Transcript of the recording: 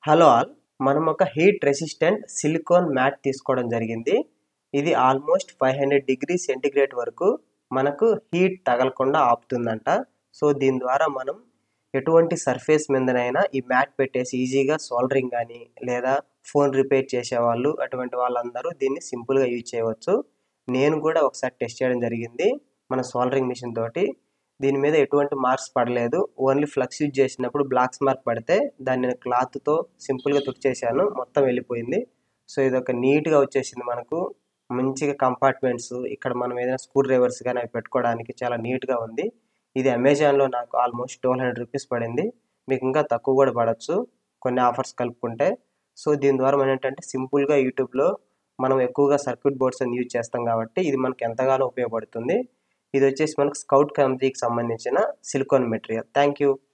hello all మనం ఒక heat resistant silicon mat తీసుకోవడం జరిగింది ఇది almost five hundred degree centigrade వరకు మనకు హీట్ తగలకుండా ఆపుతుందంట సో దీని ద్వారా మనం ఎటువంటి సర్ఫేస్ మీదనైనా ఈ మ్యాట్ పెట్టేసి ఈజీగా సోల్డరింగ్ కానీ లేదా ఫోన్ రిపేర్ చేసేవాళ్ళు అటువంటి వాళ్ళందరూ దీన్ని సింపుల్గా యూజ్ చేయవచ్చు నేను కూడా ఒకసారి టెస్ట్ చేయడం జరిగింది మన సోల్డరింగ్ మిషన్ తోటి దీని మీద ఎటువంటి మార్క్స్ పడలేదు ఓన్లీ ఫ్లక్స్ యూజ్ చేసినప్పుడు బ్లాక్స్ మార్క్ పడితే దాన్ని నేను క్లాత్తో సింపుల్గా తుడిచేసాను మొత్తం వెళ్ళిపోయింది సో ఇది ఒక నీట్గా వచ్చేసింది మనకు మంచిగా కంపార్ట్మెంట్స్ ఇక్కడ మనం ఏదైనా స్క్రూ డ్రైవర్స్ కానీ అవి పెట్టుకోవడానికి చాలా నీట్గా ఉంది ఇది అమెజాన్లో నాకు ఆల్మోస్ట్ ట్వెల్వ్ హండ్రెడ్ రూపీస్ పడింది మీకు ఇంకా తక్కువ కూడా పడవచ్చు కొన్ని ఆఫర్స్ కలుపుకుంటే సో దీని ద్వారా మనం ఏంటంటే సింపుల్గా యూట్యూబ్లో మనం ఎక్కువగా సర్క్యూట్ బోర్డ్స్ అని యూజ్ చేస్తాం కాబట్టి ఇది మనకు ఎంతగానో ఉపయోగపడుతుంది ఇది వచ్చేసి మనకు స్కౌట్ కంపెనీకి సంబంధించిన సిలికాన్ మెటీరియల్ థ్యాంక్ యూ